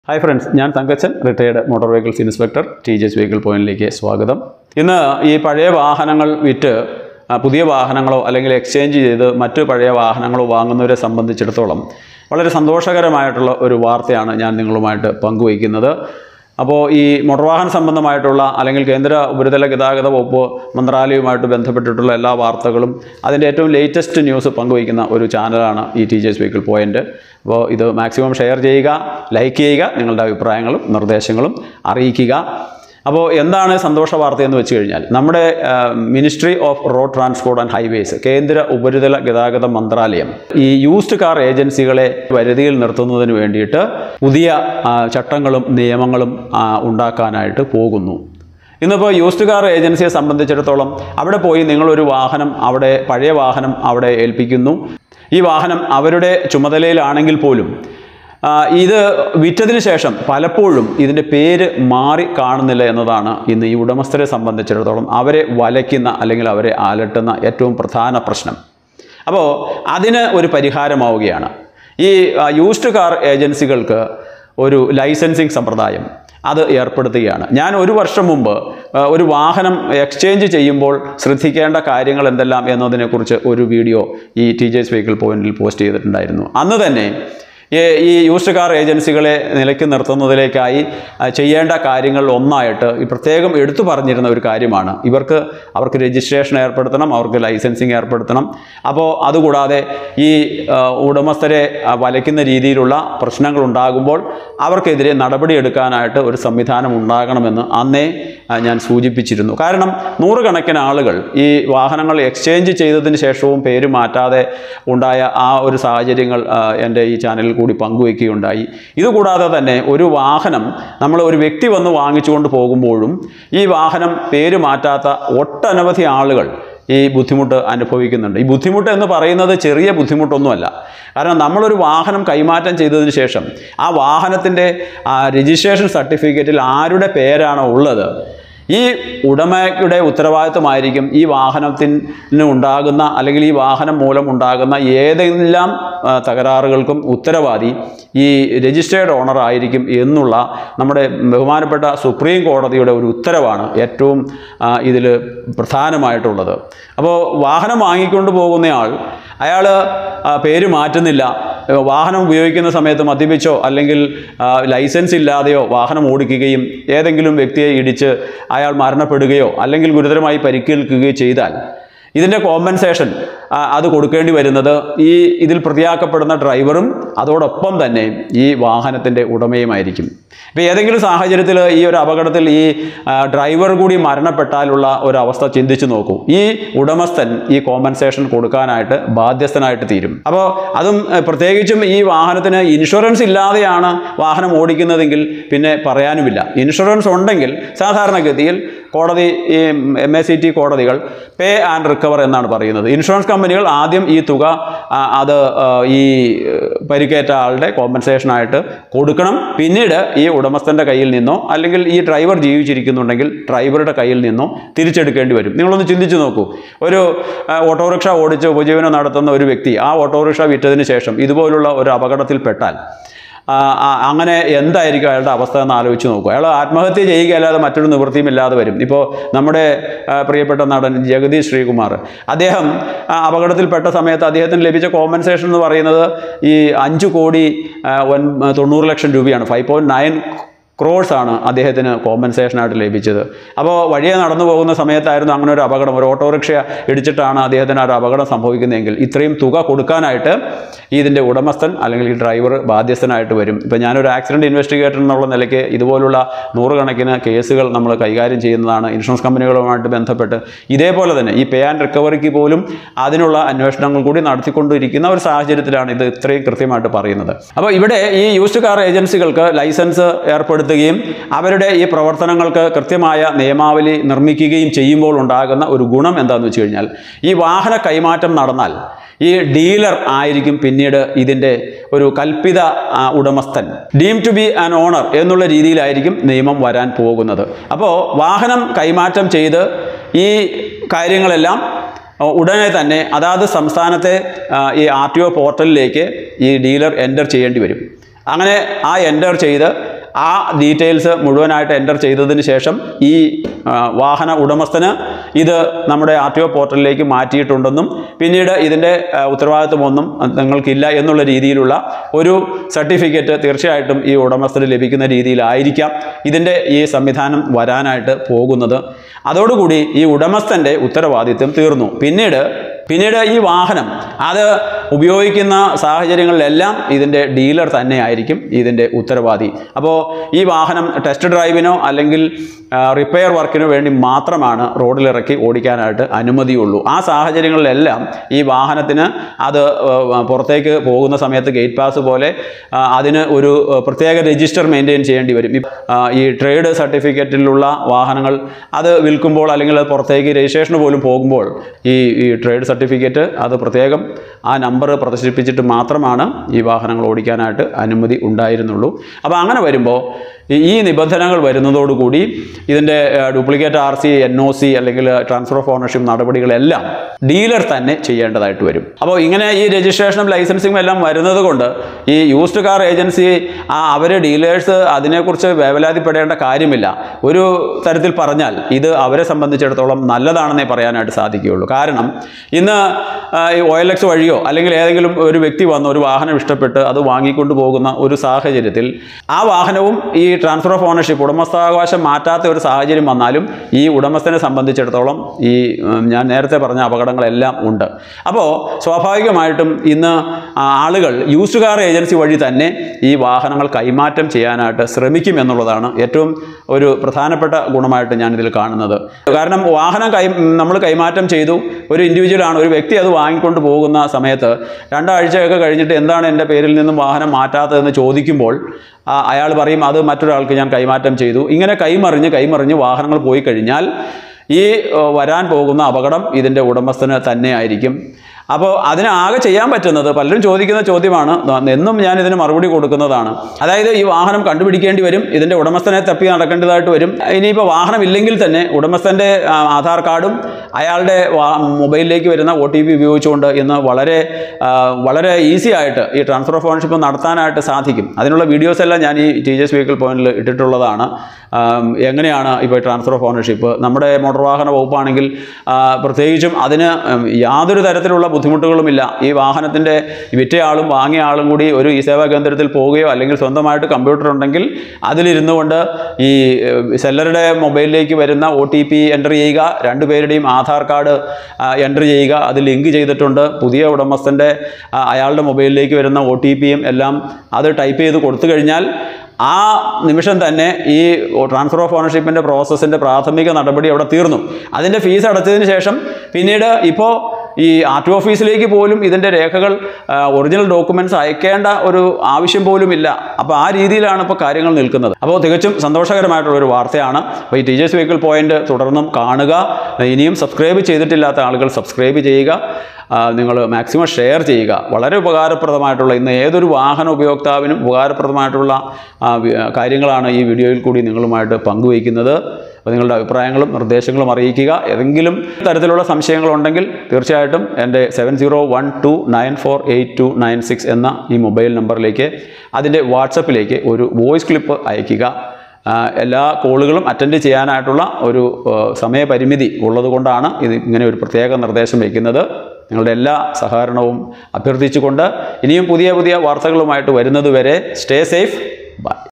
hi friends ഞാൻ Thankachan retired motor vehicles inspector T G S vehicle പോയിന്റിലേക്ക് സ്വാഗതം ഇന്ന് ഈ പഴയ വാഹനങ്ങൾ വിറ്റ് ആ, പുതിയ വാഹനങ്ങളോ അല്ലെങ്കിൽ എക്സ്ചേഞ്ച് ചെയ്ത് മറ്റ് പഴയ വാഹനങ്ങളോ വാങ്ങുന്നവരെ സംബന്ധിച്ചിടത്തോളം വളരെ സന്തോഷകരമായിട്ടുള്ള ഒരു വാർത്തയാണ് ഞാൻ നിങ്ങളുമായിട്ട് പങ്കുവയ്ക്കുന്നത് അപ്പോൾ ഈ മോട്ടോർ വാഹന സംബന്ധമായിട്ടുള്ള അല്ലെങ്കിൽ കേന്ദ്ര ഉപരിതല ഗതാഗത വകുപ്പ് മന്ത്രാലയവുമായിട്ട് ബന്ധപ്പെട്ടിട്ടുള്ള എല്ലാ വാർത്തകളും അതിൻ്റെ ഏറ്റവും ലേറ്റസ്റ്റ് ന്യൂസ് പങ്കുവയ്ക്കുന്ന ഒരു ചാനലാണ് ഈ T G S vehicle point അപ്പോൾ ഇത് മാക്സിമം ഷെയർ ചെയ്യുക ലൈക്ക് ചെയ്യുക നിങ്ങളുടെ അഭിപ്രായങ്ങളും നിർദ്ദേശങ്ങളും അറിയിക്കുക അപ്പോൾ എന്താണ് സന്തോഷ വാർത്ത എന്ന് വെച്ച് കഴിഞ്ഞാൽ നമ്മുടെ ministry of road transport and highways കേന്ദ്ര ഉപരിതല ഗതാഗത മന്ത്രാലയം ഈ യൂസ്ഡ് കാർ ഏജൻസികളെ വരുതിയിൽ നിർത്തുന്നതിന് വേണ്ടിയിട്ട് പുതിയ ആ, ചട്ടങ്ങളും നിയമങ്ങളും ആ, ഉണ്ടാക്കാനായിട്ട് പോകുന്നു ഇന്നിപ്പോൾ യൂസ്ഡ് കാർ ഏജൻസിയെ സംബന്ധിച്ചിടത്തോളം അവിടെ പോയി നിങ്ങളൊരു വാഹനം അവിടെ പഴയ വാഹനം അവിടെ ഏൽപ്പിക്കുന്നു ഈ വാഹനം അവരുടെ ചുമതലയിലാണെങ്കിൽ പോലും ആ, ഇത് വിറ്റതിന് ശേഷം പലപ്പോഴും ഇതിൻ്റെ പേര് മാറി കാണുന്നില്ല എന്നതാണ് ഇന്ന് ഈ ഉടമസ്ഥരെ സംബന്ധിച്ചിടത്തോളം അവരെ വലയ്ക്കുന്ന അല്ലെങ്കിൽ അവരെ അലട്ടുന്ന ഏറ്റവും പ്രധാന പ്രശ്നം അപ്പോൾ അതിന് ഒരു പരിഹാരമാവുകയാണ് ഈ ആ, യൂസ്ഡ് കാർ ഏജൻസികൾക്ക് ഒരു ലൈസൻസിങ് സമ്പ്രദായം അത് ഏർപ്പെടുത്തുകയാണ് ഞാൻ ഒരു വർഷം മുമ്പ് ആ, ഒരു വാഹനം എക്സ്ചേഞ്ച് ചെയ്യുമ്പോൾ ശ്രദ്ധിക്കേണ്ട കാര്യങ്ങൾ എന്തെല്ലാം എന്നതിനെക്കുറിച്ച് ഒരു വീഡിയോ ഈ ടി ജെ എസ് വെഹിക്കിൾ പോയിന്റിൽ പോസ്റ്റ് ചെയ്തിട്ടുണ്ടായിരുന്നു അന്ന് തന്നെ ഈ ഈ യൂസ്ഡ് കാർ ഏജൻസികളെ നിലയ്ക്ക് നിർത്തുന്നതിലേക്കായി ആ, ചെയ്യേണ്ട കാര്യങ്ങളിൽ ഒന്നായിട്ട് ഈ പ്രത്യേകം എടുത്തു പറഞ്ഞിരുന്ന ഒരു കാര്യമാണ് ഇവർക്ക് അവർക്ക് രജിസ്ട്രേഷൻ ഏർപ്പെടുത്തണം അവർക്ക് ലൈസൻസിങ് ഏർപ്പെടുത്തണം അപ്പോൾ അതുകൂടാതെ ഈ ആ, ഉടമസ്ഥരെ ആ, വലയ്ക്കുന്ന രീതിയിലുള്ള പ്രശ്നങ്ങൾ ഉണ്ടാകുമ്പോൾ അവർക്കെതിരെ നടപടിയെടുക്കാനായിട്ട് ഒരു സംവിധാനം ഉണ്ടാകണമെന്ന് അന്നേ ആ, ഞാൻ സൂചിപ്പിച്ചിരുന്നു കാരണം നൂറുകണക്കിന് ആളുകൾ ഈ വാഹനങ്ങൾ എക്സ്ചേഞ്ച് ചെയ്തതിന് ശേഷവും പേര് മാറ്റാതെ ഉണ്ടായ ആ ഒരു സാഹചര്യങ്ങൾ ആ, എൻ്റെ ഈ ചാനലിൽ കൂടി പങ്കുവയ്ക്കുകയുണ്ടായി ഇതുകൂടാതെ തന്നെ ഒരു വാഹനം നമ്മൾ ഒരു വ്യക്തി വന്ന് വാങ്ങിച്ചുകൊണ്ട് പോകുമ്പോഴും ഈ വാഹനം പേര് മാറ്റാത്ത ഒട്ടനവധി ആളുകൾ ഈ ബുദ്ധിമുട്ട് അനുഭവിക്കുന്നുണ്ട് ഈ ബുദ്ധിമുട്ട് എന്ന് പറയുന്നത് ചെറിയ ബുദ്ധിമുട്ടൊന്നുമല്ല കാരണം നമ്മളൊരു വാഹനം കൈമാറ്റം ചെയ്തതിന് ശേഷം ആ വാഹനത്തിൻ്റെ രജിസ്ട്രേഷൻ സർട്ടിഫിക്കറ്റിൽ ആരുടെ പേരാണോ ഉള്ളത് ഈ ഉടമയുടെ ഉത്തരവാദിത്വമായിരിക്കും ഈ വാഹനത്തിന് ഉണ്ടാകുന്ന അല്ലെങ്കിൽ ഈ വാഹനം മൂലം ഉണ്ടാകുന്ന ഏതെല്ലാം ആ, തകരാറുകൾക്കും ഉത്തരവാദി ഈ രജിസ്റ്റേർഡ് ഓണർ ആയിരിക്കും എന്നുള്ള നമ്മുടെ ബഹുമാനപ്പെട്ട സുപ്രീം കോടതിയുടെ ഒരു ഉത്തരവാണ് ഏറ്റവും ഇതിൽ പ്രധാനമായിട്ടുള്ളത് അപ്പോൾ വാഹനം വാങ്ങിക്കൊണ്ട് പോകുന്നയാൾ അയാൾ പേര് മാറ്റുന്നില്ല ഏഹ് വാഹനം ഉപയോഗിക്കുന്ന സമയത്ത് മദ്യപിച്ചോ അല്ലെങ്കിൽ ആ, ലൈസൻസ് ഇല്ലാതെയോ വാഹനം ഓടിക്കുകയും ഏതെങ്കിലും വ്യക്തിയെ ഇടിച്ച് അയാൾ മരണപ്പെടുകയോ അല്ലെങ്കിൽ ഗുരുതരമായി പരിക്കേൽക്കുകയോ ചെയ്താൽ ഇതിൻ്റെ കോമ്പൻസേഷൻ അത് കൊടുക്കേണ്ടി വരുന്നത് ഈ ഇതിൽ പ്രതിയാക്കപ്പെടുന്ന ഡ്രൈവറും അതോടൊപ്പം തന്നെ ഈ വാഹനത്തിൻ്റെ ഉടമയുമായിരിക്കും ഇപ്പോൾ ഏതെങ്കിലും സാഹചര്യത്തിൽ ഈ ഒരു അപകടത്തിൽ ഈ ആ, ഡ്രൈവർ കൂടി മരണപ്പെട്ടാലുള്ള ഒരു അവസ്ഥ ചിന്തിച്ചു നോക്കൂ ഈ ഉടമസ്ഥൻ ഈ കോമ്പൻസേഷൻ കൊടുക്കാനായിട്ട് ബാധ്യസ്ഥനായിട്ട് തീരും അപ്പോൾ അതും ഏഹ്, പ്രത്യേകിച്ചും ഈ വാഹനത്തിന് ഇൻഷുറൻസ് ഇല്ലാതെയാണ് വാഹനം ഓടിക്കുന്നതെങ്കിൽ പിന്നെ പറയാനുമില്ല ഇൻഷുറൻസ് ഉണ്ടെങ്കിൽ സാധാരണഗതിയിൽ കോടതി ഈ എം എ സി ടി കോടതികൾ പേ ആൻഡ് റിക്കവർ എന്നാണ് പറയുന്നത് ഇൻഷുറൻസ് കമ്പനികൾ ആദ്യം ഈ തുക ആ, അത് ആ, ഈ ഏഹ്, പരിക്കേറ്റ ആളുടെ കോമ്പൻസേഷനായിട്ട് കൊടുക്കണം പിന്നീട് ഈ ഉടമസ്ഥൻ്റെ കയ്യിൽ നിന്നോ അല്ലെങ്കിൽ ഈ ഡ്രൈവർ ജീവിച്ചിരിക്കുന്നുണ്ടെങ്കിൽ ഡ്രൈവറുടെ കയ്യിൽ നിന്നോ തിരിച്ചെടുക്കേണ്ടി വരും നിങ്ങളൊന്ന് ചിന്തിച്ചു നോക്കൂ ഒരു ആ, ഓട്ടോറിക്ഷ ഓടിച്ച് ഉപജീവനം നടത്തുന്ന ഒരു വ്യക്തി ആ ഓട്ടോറിക്ഷ വിറ്റതിന് ശേഷം ഇതുപോലുള്ള ഒരു അപകടത്തിൽപ്പെട്ടാൽ ആ, ആ, അങ്ങനെ എന്തായിരിക്കും അയാളുടെ അവസ്ഥ എന്ന് ആലോചിച്ച് നോക്കൂ അയാൾ ആത്മഹത്യ ചെയ്യുകയല്ലാതെ മറ്റൊരു നിവൃത്തിയും ഇല്ലാതെ വരും ഇപ്പോൾ നമ്മുടെ ആ, പ്രിയപ്പെട്ട നടൻ ജഗദീഷ് ശ്രീകുമാർ അദ്ദേഹം ആ, അപകടത്തിൽപ്പെട്ട സമയത്ത് അദ്ദേഹത്തിന് ലഭിച്ച കോമ്പൻസേഷൻ എന്ന് പറയുന്നത് ഈ അഞ്ച് കോടി ആ, ഒൻ തൊണ്ണൂറ് ലക്ഷം രൂപയാണ് ഫൈവ് പോയിൻറ്റ് നയൻ ക്രോഴ്സ് ആണ് അദ്ദേഹത്തിന് കോമ്പൻസേഷനായിട്ട് ലഭിച്ചത് അപ്പോൾ വഴിയെ നടന്നു പോകുന്ന സമയത്തായിരുന്നു അങ്ങനെ ഒരു അപകടം ഒരു ഓട്ടോറിക്ഷ ഇടിച്ചിട്ടാണ് അദ്ദേഹത്തിന് ആ ഒരു അപകടം സംഭവിക്കുന്നതെങ്കിൽ ഇത്രയും തുക കൊടുക്കാനായിട്ട് ഇതിൻ്റെ ഉടമസ്ഥൻ അല്ലെങ്കിൽ ഈ ഡ്രൈവർ ബാധ്യസ്ഥനായിട്ട് വരും ഇപ്പം ഞാനൊരു ആക്സിഡൻറ്റ് ഇൻവെസ്റ്റിഗേറ്റർ എന്നുള്ള നിലയ്ക്ക് ഇതുപോലുള്ള നൂറുകണക്കിന് കേസുകൾ നമ്മൾ കൈകാര്യം ചെയ്യുന്നതാണ് ഇൻഷുറൻസ് കമ്പനികളുമായിട്ട് ബന്ധപ്പെട്ട് ഇതേപോലെ തന്നെ ഈ പേ ആൻഡ് റിക്കവറിക്ക് പോലും അതിനുള്ള അന്വേഷണങ്ങൾ കൂടി നടത്തിക്കൊണ്ടിരിക്കുന്ന ഒരു സാഹചര്യത്തിലാണ് ഇത് ഇത്രയും കൃത്യമായിട്ട് പറയുന്നത് അപ്പോൾ ഇവിടെ ഈ യൂസ്ഡ് കാർ ഏജൻസികൾക്ക് ലൈസൻസ് ഏർപ്പെടുത്തുകയും അവരുടെ ഈ പ്രവർത്തനങ്ങൾക്ക് കൃത്യമായ നിയമാവലി നിർമ്മിക്കുകയും ചെയ്യുമ്പോൾ ഉണ്ടാകുന്ന ഒരു ഗുണം എന്താണെന്ന് വെച്ച് കഴിഞ്ഞാൽ ഈ വാഹന കൈമാറ്റം നടന്നാൽ ഈ ഡീലർ ആയിരിക്കും പിന്നീട് ഇതിൻ്റെ ഒരു കൽപ്പിത ആ, ഉടമസ്ഥൻ deem to be an owner എന്നുള്ള രീതിയിലായിരിക്കും നിയമം വരാൻ പോകുന്നത് അപ്പോൾ വാഹനം കൈമാറ്റം ചെയ്ത് ഈ കാര്യങ്ങളെല്ലാം ഉടനെ തന്നെ അതാത് സംസ്ഥാനത്തെ ആ, ഈ ആർ ടി ഒ പോർട്ടലിലേക്ക് ഈ ഡീലർ എൻ്റർ ചെയ്യേണ്ടി വരും അങ്ങനെ ആ എൻ്റർ ചെയ്ത് ആ ഡീറ്റെയിൽസ് മുഴുവനായിട്ട് എൻ്റർ ചെയ്തതിന് ശേഷം ഈ ആ, വാഹന ഉടമസ്ഥന് ഇത് നമ്മുടെ ആർ ടി ഒ പോർട്ടലിലേക്ക് മാറ്റിയിട്ടുണ്ടെന്നും പിന്നീട് ഇതിൻ്റെ ആ, ഉത്തരവാദിത്വമൊന്നും നിങ്ങൾക്കില്ല എന്നുള്ള രീതിയിലുള്ള ഒരു സർട്ടിഫിക്കറ്റ് തീർച്ചയായിട്ടും ഈ ഉടമസ്ഥന് ലഭിക്കുന്ന രീതിയിലായിരിക്കാം ഇതിൻ്റെ ഈ സംവിധാനം വരാനായിട്ട് പോകുന്നത് അതോടുകൂടി ഈ ഉടമസ്ഥൻ്റെ ഉത്തരവാദിത്വം തീർന്നു പിന്നീട് പിന്നീട് ഈ വാഹനം അത് ഉപയോഗിക്കുന്ന സാഹചര്യങ്ങളിലെല്ലാം ഇതിൻ്റെ ഡീലർ തന്നെ ആയിരിക്കും ഇതിൻ്റെ ഉത്തരവാദി അപ്പോൾ ഈ വാഹനം ടെസ്റ്റ് ഡ്രൈവിനോ അല്ലെങ്കിൽ റിപ്പയർ വർക്കിനോ വേണ്ടി മാത്രമാണ് റോഡിലിറക്കി ഓടിക്കാനായിട്ട് അനുമതിയുള്ളൂ ആ സാഹചര്യങ്ങളിലെല്ലാം ഈ വാഹനത്തിന് അത് ആ, പുറത്തേക്ക് പോകുന്ന സമയത്ത് ഗേറ്റ് പാസ് പോലെ ആ, അതിന് ഒരു ആ, പ്രത്യേക രജിസ്റ്റർ മെയിൻറ്റെയിൻ ചെയ്യേണ്ടി വരും ഈ, ആ, ഈ ട്രേഡ് സർട്ടിഫിക്കറ്റിലുള്ള വാഹനങ്ങൾ അത് വിൽക്കുമ്പോൾ അല്ലെങ്കിൽ അത് പുറത്തേക്ക് രജിസ്ട്രേഷന് പോലും പോകുമ്പോൾ ഈ ഈ ട്രേഡ് സർട്ടിഫിക്കറ്റ് അത് പ്രത്യേകം ആ നമ്പർ പ്രദർശിപ്പിച്ചിട്ട് മാത്രമാണ് ഈ വാഹനങ്ങൾ ഓടിക്കാനായിട്ട് അനുമതി ഉണ്ടായിരുന്നുള്ളൂ അപ്പോൾ അങ്ങനെ വരുമ്പോൾ ഈ- ഈ നിബന്ധനകൾ വരുന്നതോടുകൂടി ഇതിൻ്റെ duplicate R C N O C അല്ലെങ്കിൽ ട്രാൻസ്ഫർ ഓഫ് ഓണർഷിപ്പ് നടപടികളെല്ലാം ഡീലർ തന്നെ ചെയ്യേണ്ടതായിട്ട് വരും അപ്പോൾ ഇങ്ങനെ ഈ രജിസ്ട്രേഷനും ലൈസൻസിങ്ങും എല്ലാം വരുന്നത് കൊണ്ട് ഈ യൂസ്ഡ് കാർ ഏജൻസി ആ അവർ ഡീലേഴ്സ് അതിനെക്കുറിച്ച് വേവലാതിപ്പെടേണ്ട കാര്യമില്ല ഒരു തരത്തിൽ പറഞ്ഞാൽ ഇത് അവരെ സംബന്ധിച്ചിടത്തോളം നല്ലതാണെന്നേ പറയാനായിട്ട് സാധിക്കുകയുള്ളൂ കാരണം ഇന്ന് ആ, ഈ ഒ എൽ എക്സ് വഴിയോ അല്ലെങ്കിൽ ഏതെങ്കിലും ഒരു വ്യക്തി വന്ന് ഒരു വാഹനം ഇഷ്ടപ്പെട്ട് അത് വാങ്ങിക്കൊണ്ട് പോകുന്ന ഒരു സാഹചര്യത്തിൽ ആ വാഹനവും ഈ ട്രാൻസ്ഫർ ഓഫ് ഓണർഷിപ്പ് ഉടമസ്ഥാവകാശം മാറ്റാത്ത ഒരു സാഹചര്യം വന്നാലും ഈ ഉടമസ്ഥനെ സംബന്ധിച്ചിടത്തോളം ഈ ഉം, ഞാൻ നേരത്തെ പറഞ്ഞ അപകടങ്ങളെല്ലാം ഉണ്ട് അപ്പോൾ സ്വാഭാവികമായിട്ടും ഇന്ന് ആ, ആളുകൾ യൂസ്ഡ് കാർ ഏജൻസി വഴി തന്നെ ഈ വാഹനങ്ങൾ കൈമാറ്റം ചെയ്യാനായിട്ട് ശ്രമിക്കും എന്നുള്ളതാണ് ഏറ്റവും ഒരു പ്രധാനപ്പെട്ട ഗുണമായിട്ട് ഞാനിതിൽ കാണുന്നത് കാരണം വാഹനം കൈ നമ്മൾ കൈമാറ്റം ചെയ്തു ഒരു ഇൻഡിവിജ്വൽ ആണ് ഒരു വ്യക്തി അത് വാങ്ങിക്കൊണ്ട് പോകുന്ന സമയത്ത് രണ്ടാഴ്ചയൊക്കെ കഴിഞ്ഞിട്ട് എന്താണ് എൻ്റെ പേരിൽ നിന്നും വാഹനം മാറ്റാത്തതെന്ന് ചോദിക്കുമ്പോൾ ആ, അയാൾ പറയും അത് മറ്റൊരാൾക്ക് ഞാൻ കൈമാറ്റം ചെയ്തു ഇങ്ങനെ കൈമറിഞ്ഞ് കൈമറിഞ്ഞ് വാഹനങ്ങൾ പോയി കഴിഞ്ഞാൽ ഈ ഏ, വരാൻ പോകുന്ന അപകടം ഇതിൻ്റെ ഉടമസ്ഥന് തന്നെയായിരിക്കും അപ്പോൾ അതിന് ആകെ ചെയ്യാൻ പറ്റുന്നത് പലരും ചോദിക്കുന്ന ചോദ്യമാണ് ന- എന്നും ഞാൻ ഇതിന് മറുപടി കൊടുക്കുന്നതാണ് അതായത് ഈ വാഹനം കണ്ടുപിടിക്കേണ്ടി വരും ഇതിൻ്റെ ഉടമസ്ഥനെ തപ്പി നടക്കേണ്ടതായിട്ട് വരും ഇനിയിപ്പോൾ വാഹനം ഇല്ലെങ്കിൽ തന്നെ ഉടമസ്ഥൻ്റെ ആ, ആധാർ കാർഡും അയാളുടെ വാ- മൊബൈലിലേക്ക് വരുന്ന ഒ ടി പി ഉപയോഗിച്ചുകൊണ്ട് ഇന്ന് വളരെ ആ, വളരെ ഈസി ആയിട്ട് ഈ ട്രാൻസ്ഫർ ഓഫ് ഓണർഷിപ്പ് നടത്താനായിട്ട് സാധിക്കും അതിനുള്ള വീഡിയോസ് എല്ലാം ഞാൻ ഈ ടീച്ചേഴ്സ് വെഹിക്കിൾ പോയിന്റിൽ ഇട്ടിട്ടുള്ളതാണ് ആം, എങ്ങനെയാണ് ഇപ്പോൾ ട്രാൻസ്ഫർ ഓഫ് ഓണർഷിപ്പ് നമ്മുടെ മോട്ടോർ വാഹന വകുപ്പാണെങ്കിൽ ആ, പ്രത്യേകിച്ചും അതിന് ഉം, യാതൊരു തരത്തിലുള്ള ബുദ്ധിമുട്ടുകളുമില്ല ഈ വാഹനത്തിൻ്റെ വിറ്റയാളും വാങ്ങിയ ആളും കൂടി ഒരു ഈ സേവാ കേന്ദ്രത്തിൽ പോവുകയോ അല്ലെങ്കിൽ സ്വന്തമായിട്ട് കമ്പ്യൂട്ടർ ഉണ്ടെങ്കിൽ അതിലിരുന്നു കൊണ്ട് ഈ ഏഹ്, സെല്ലറുടെ മൊബൈലിലേക്ക് വരുന്ന ഒ ടി പി എൻ്റർ ചെയ്യുക രണ്ടുപേരുടെയും ആധാർ കാർഡ് എൻ്റർ ചെയ്യുക അത് ലിങ്ക് ചെയ്തിട്ടുണ്ട് പുതിയ ഉടമസ്ഥൻ്റെ ആ, അയാളുടെ മൊബൈലിലേക്ക് വരുന്ന ഒ ടി പിയും എല്ലാം അത് ടൈപ്പ് ചെയ്ത് കൊടുത്തു കഴിഞ്ഞാൽ ആ നിമിഷം തന്നെ ഈ ട്രാൻസ്ഫർ ഓഫ് ഓണർഷിപ്പിൻ്റെ പ്രോസസ്സിൻ്റെ പ്രാഥമിക നടപടി അവിടെ തീർന്നു അതിൻ്റെ ഫീസ് അടച്ചതിന് ശേഷം പിന്നീട് ഇപ്പോൾ ഈ ആർ ടി ഓഫീസിലേക്ക് പോലും ഇതിൻ്റെ രേഖകൾ ഒറിജിനൽ ഡോക്യുമെൻറ്റ്സ് അയക്കേണ്ട ഒരു ആവശ്യം പോലും ഇല്ല അപ്പോൾ ആ രീതിയിലാണ് ഇപ്പോൾ കാര്യങ്ങൾ നിൽക്കുന്നത് അപ്പോൾ തികച്ചും സന്തോഷകരമായിട്ടുള്ള ഒരു വാർത്തയാണ് അപ്പോൾ ഈ ടീച്ചേഴ്സ് വെഹിക്കിൾ പോയിന്റ് തുടർന്നും കാണുക ഇനിയും സബ്സ്ക്രൈബ് ചെയ്തിട്ടില്ലാത്ത ആളുകൾ സബ്സ്ക്രൈബ് ചെയ്യുക നിങ്ങൾ മാക്സിമം ഷെയർ ചെയ്യുക വളരെ ഉപകാരപ്രദമായിട്ടുള്ള ഇന്ന് ഏതൊരു വാഹന ഉപയോക്താവിനും ഉപകാരപ്രദമായിട്ടുള്ള ആ, വി- കാര്യങ്ങളാണ് ഈ വീഡിയോയിൽ കൂടി നിങ്ങളുമായിട്ട് പങ്കുവയ്ക്കുന്നത് അപ്പോൾ നിങ്ങളുടെ അഭിപ്രായങ്ങളും നിർദ്ദേശങ്ങളും അറിയിക്കുക ഏതെങ്കിലും തരത്തിലുള്ള സംശയങ്ങളുണ്ടെങ്കിൽ തീർച്ചയായിട്ടും എൻ്റെ seven zero one two nine four eight two nine six എന്ന ഈ മൊബൈൽ നമ്പറിലേക്ക് അതിൻ്റെ വാട്സപ്പിലേക്ക് ഒരു വോയിസ് ക്ലിപ്പ് അയയ്ക്കുക ആ, എല്ലാ കോളുകളും അറ്റൻഡ് ചെയ്യാനായിട്ടുള്ള ഒരു ആ, സമയപരിമിതി ഉള്ളതുകൊണ്ടാണ് ഇത് ഇങ്ങനെ ഒരു പ്രത്യേക നിർദ്ദേശം വയ്ക്കുന്നത് നിങ്ങളുടെ എല്ലാ സഹകരണവും അഭ്യർത്ഥിച്ചുകൊണ്ട് ഇനിയും പുതിയ പുതിയ വാർത്തകളുമായിട്ട് വരുന്നത് വരെ സ്റ്റേ സേഫ് ബൈ